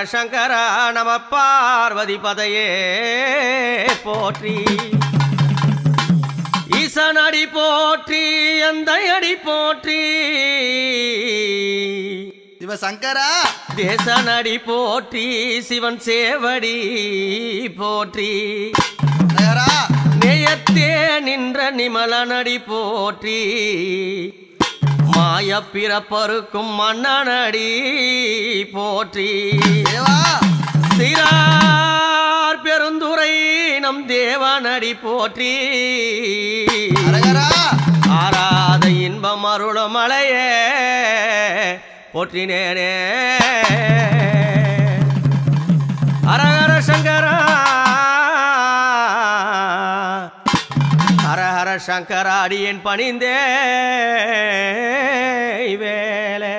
சங்கரா நம பார்வதி பதையே போற்றி ஈசனடி போற்றி அந்த அடி போற்றி சிவ சங்கரா தேசனடி போற்றி சிவன் சேவடி போற்றி நகரா நேயத்தே நின்ற நிமலனடி போற்றி மாய பிறப்பருக்கும் மன்னனடி போற்றி தேவா சிறார் பெருந்துரை நம் தேவனடி போற்றி அரகரா ஆராத இன்பம் அருளும் மலையே போற்றினேனே ஹரஹர சங்கரா ஹரஹர சங்கரா அடியேன் பணிந்தே வேலை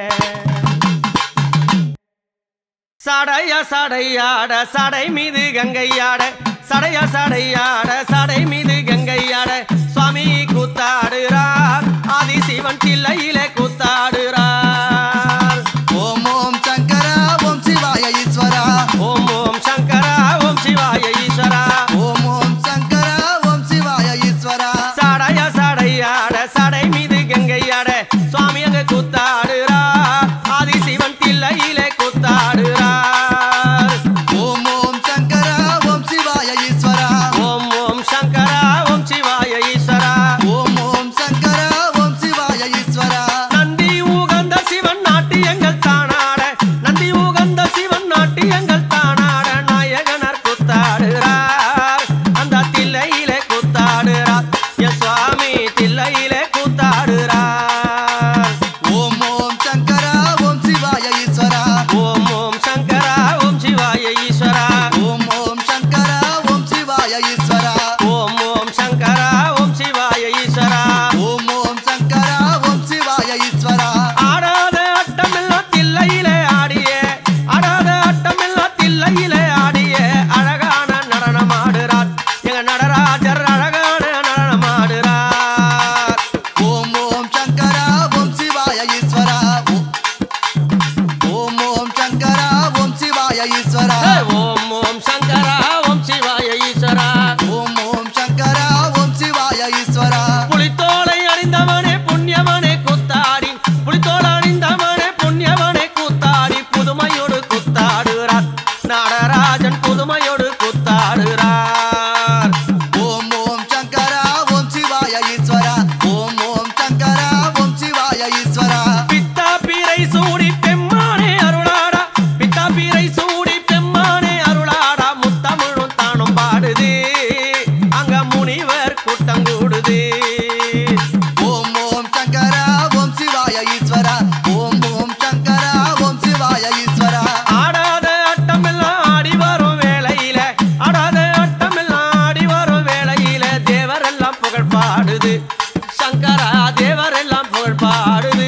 சடைய சடையாட சடை மீது கங்கையாட சடைய சடையாட சடை மீது கங்கையாட சுவாமி கூத்தாடுறார் ஆதி சிவன் தில்லையிலே கூத்தாடுறார் ஓம் ஓம் சங்கரா ஓம் சிவாய ஈஸ்வரா ஓம் ஓம் சங்கரா ஓம் சிவாய ஈஸ்வரா ஓம் ஓம் சங்கரா ஓம் சிவாய ஈஸ்வரா சடைய சடையாட சடை மீது கங்கையாட சுவாமி அங்க கூத்தாடுறார் ஆதி சிவன் தில்லையிலே கூத்தாடுறார் ஓம் ஓம் சங்கரா ஓம் சிவாய ஈஸ்வரா ஓம் ஓம் சங்கரா ஓம் சிவாய ஈஸ்வரா ஓம் ஓம் சங்கரா ஓம் சிவாய ஈஸ்வரா நந்தி உகந்த சிவன் நாட்டியங்கள் தானாட நந்தி உகந்த சிவன் நாட்டியங்கள் தானாட நாயகனர் கூத்தாடுறார் அந்த தில்லையிலே கூத்தாடுறார் என் சுவாமி தில்லையிலே கூத்தாடுறார் ஓம் ஓம் சங்கரா ஓம் சிவாய ஈஸ்வரா ஓம் ஓம் சங்கரா ஓம் சிவாய ஈஸ்வரா ஓம் ஓம் சங்கரா ஓம் சிவாய ஈஸ்வரா ஓம் ஓம் சங்கரா ஓம் சிவாய ஈஸ்வரா ஓம் ஓம் சங்கரா ஓம் சிவாய ஈஸ்வரா ஆடாத அட்டமெல்லாம் தில்லையிலே ஆடியே ஆடாத அட்டமெல்லாம் தில்லையிலே ஆடியே அழகான நடனம் ஆடுறார் எங்க நடராஜர் அழகான நடனம் ஆடுறார் ஓம் ஓம் சங்கரா ஓம் சிவாய ஈஸ்வரா ஓம் ஓம் சங்கரா ஓம் சிவாய ஈஸ்வரா ஹே, ஓம் ஓம் சங்கரா ஓம் சிவாய ஈஸ்வரா ஓம் ஓம் சங்கரா ஓம் சிவாய ஈஸ்வரா புலித்தோலை அணிந்தவனே புண்ணியவனே கூத்தாடி புலித்தோலை அணிந்தவனே புண்ணியவனே கூத்தாடி புதுமையோடு கூத்தாடுறார் நடராஜன் புதுமையோடு கூத்தாடுறார் ஓம் ஓம் சங்கரா ஓம் சிவாய ஈஸ்வரா ஓம் ஓம் சங்கரா ஓம் சிவாய ஈஸ்வரா பித்தா பீரை சூடி பெம்மானே அருளாடா பித்தா பீரை சூடி பெம்மானே அருளாடா முத்தமிழும் தானும் பாடுது அங்க முனிவர் கூட்டம் கூடுது ஓம் ஓம் சங்கரா ஓம் சிவாய ஈஸ்வரா ஓம் ஓம் சங்கரா ஓம் சிவாய ஈஸ்வரா ஆடாத ஆட்டமெல்லாம் ஆடி வரும் வேளையில ஆடாத ஆட்டமெல்லாம் ஆடி வரும் வேளையில தேவரெல்லாம் புகழ் பாடுது சங்கரா தேவரெல்லாம் புகழ் பாடுது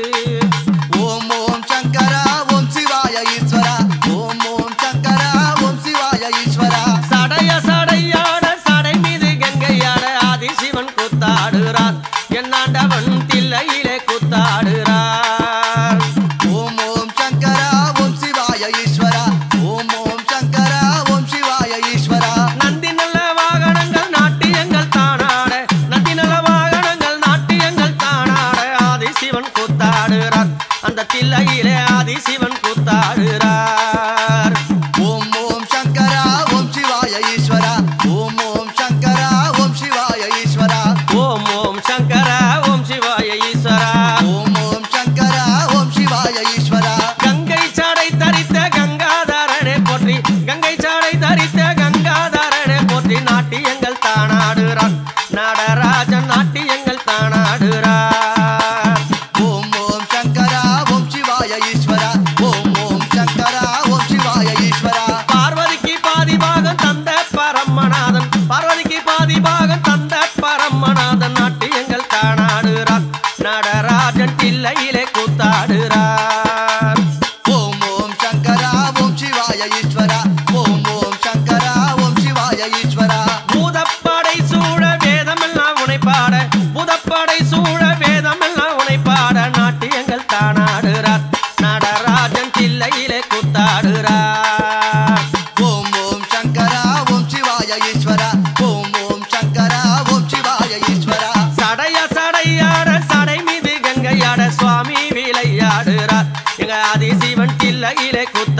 ஓம் ஓம் சங்கரா ஓம் சிவாய ஈஸ்வரா ஓம் ஓம் சங்கரா ஓம் சிவாய ஈஸ்வரா சடைய சடையாட சடை மீது கங்கையாட ஆதி சிவன் கூத்தாடுறார் என்னாண்டவன் தில்லையிலே கூத்தாடுறார் ஓம் ஓம் சங்கரா ஓம் சிவாய ஈஸ்வரா ஓம் ஓம் சங்கரா ஓம் சிவாய ஈஸ்வரா நந்தி நல்ல வாகனங்கள் நாட்டியங்கள் தானாட நந்தி நல்ல வாகனங்கள் நாட்டியங்கள் தானாட ஆதி சிவன் கூத்தாடுறார் அந்த தில்லையிலே ஆதி சிவன் கூத்தாடுறார் ஓம் ஓம் சங்கரா ஓம் சிவாய ஈஸ்வரா ஓம் ஓம் சங்கரா ஓம் சிவாய ஈஸ்வரா ஓம் ஓம் சங்கரா ஓம் சிவாய ஈஸ்வரா ஓம் ஓம் சங்கரா ஓம் சிவாய ஈஸ்வரா கங்கை சாடை தரித்த கங்காதரனே போற்றி கங்கை சாடை தரித்த கங்காதரனே போற்றி நாட்டியங்கள் தானாடுறான் நடராஜன் நாட்டியங்கள் தானாடுறார் ஓம் ஓம் சங்கரா ஓம் சிவாய ஈஸ்வரா ஓம் ஓம் சங்கரா ஓம் சிவாய ஈஸ்வரா பார்வதிக்கு பாதி பாகம் தந்த பரமநாதன் பார்வதிக்கு பாதி பாகம் தந்த பரமநாதன் நாட்டியங்கள் தானாடுறார் நடராஜன் தில்லையிலே கூத்தாடுறார் ஓம் ஓம் சங்கரா ஓம் சிவாய ஈஸ்வரா ஓம் ஓம் சங்கரா ஓம் சிவாய ஈஸ்வரா பூதப்படை சூழ வேதமெல்லாம் உனை பாட பூதப்படை சூழ வேதமெல்லாம் உனை பாட நாட்டியங்கள் தானாடுறார் நடராஜன் தில்லையிலே கூத்தாடுறார்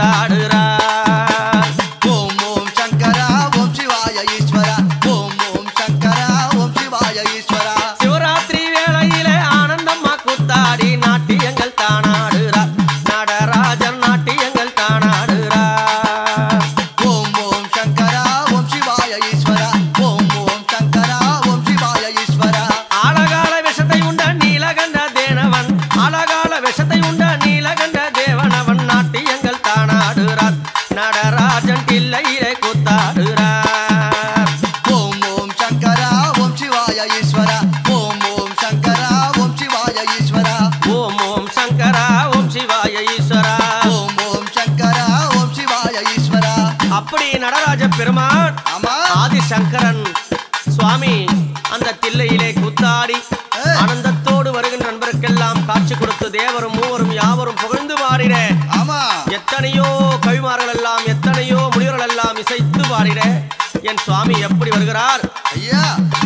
கூத்தாடுறார் ஓம் ஓம் சங்கரா ஓம் சிவாய ஈஸ்வரா ஓம் ஓம் சங்கரா ஓம் சிவாய ஈஸ்வரா சிவராத்திரி வேளையிலே ஆனந்தம்மா கூத்தாடி நாட்டியங்கள் தானாடுறார் நடராஜன் நாட்டியங்கள் தானாடுறார் ஓம் ஓம் சங்கரா ஓம் சிவாய ஈஸ்வரா ஓம் ஓம் சங்கரா ஓம் சிவாய ஈஸ்வரா ஆழகால விஷத்தை உண்ட நீலகண்ட தேனவன் ஆழகால விஷத்தை உண்ட நீலகண்ட தேவனவன் நாட்டியங்கள் தானாடுறார் நடராஜன் பிள்ளையிலே கூத்தாடுறார் ஓம் ஓம் சங்கரா ஓம் சிவாய ஈஸ்வரா ஓம் ஓம் சங்கரா ஓம் சிவாய ஈஸ்வரா ஓம் ஓம் சங்கரா ஓம் சிவாய ஈஸ்வரா ஓம் ஓம் சங்கரா ஓம் சிவாய ஈஸ்வரா அப்படி நடராஜ பெருமான் ஆமா ஆதிசங்கரன் சுவாமி அந்த தில்லையிலே கூத்தாடி ஏய். ஆனந்தத்தோடு வருகின்ற நண்பருக்கெல்லாம் காட்சி கொடுத்து தேவரும் மூவரும் யாவரும் புகழ்ந்து பாடிட ஆமா எத்தனையோ கவிமார்கள் எல்லாம் எத்தனையோ முனிவர்கள் எல்லாம் இசைத்து பாடிட என் சுவாமி எப்படி வருகிறார் ஐயா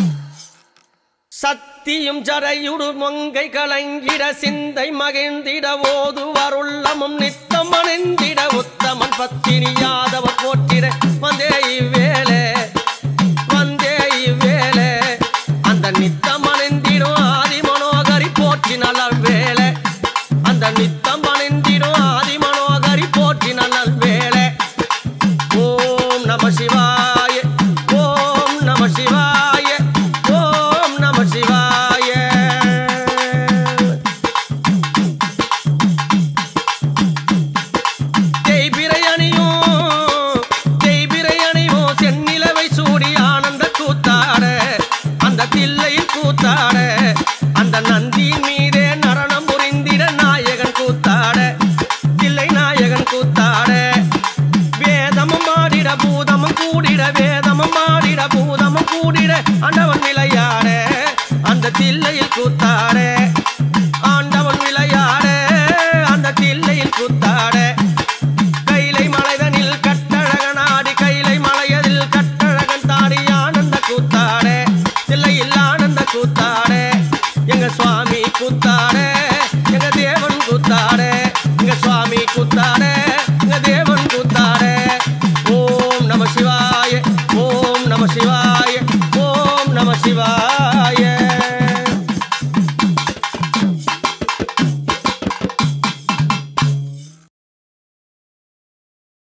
சத்தியும் ஜடையுடு மொங்கை கலங்கிட சிந்தை மகிழ்ந்திட ஓதுவார் உள்ளமும் நித்தம் அணிந்திட உத்தமன் பத்தினி யாதவர் போற்றிட வந்தே இவ்வேளே வந்தே இவ்வேளே அந்த நித்தம் அணிந்திடும் ஆதி மனோகரி போற்றி நல்ல வேளை அந்த நித்தம் அணிந்திடும் ஆதி மனோகரி போற்றி நல்ல வேளை ஓம் நம சிவாய ஓம் நம சிவாய ஓம் நம சிவாய தேய்பிரை அணியும் தேய்பிரை அணியும் செந்நிலவை சூடி ஆனந்த கூத்தாட அந்த தில்லையில் கூத்தாட அந்த நந்தியின் மீதே நரணம் புரிந்திட நாயகன் கூத்தாட தில்லை நாயகன் கூத்தாட வேதமும் மாடிட பூதமும் கூடிட வேதமும் மாடிட பூதமும் கூடிட ஆண்டவன் விளையாட அந்த தில்லையில் கூத்தாட ஆண்டவன் விளையாட அந்த தில்லையில் கூத்தாட கைலை மலைதனில் கட்டழகனாடி கைலை மலையதில் கட்டழகன் தாடி ஆனந்த கூத்தாட தில்லையில் ஆனந்த கூத்தாட எங்க சுவாமி கூத்தாட எங்க தேவன் கூத்தாட எங்க சுவாமி கூத்தாட எங்க தேவன் கூத்தாட ஓம் நம சிவாய ஓம் நம சிவாய ஓம் நம சிவாய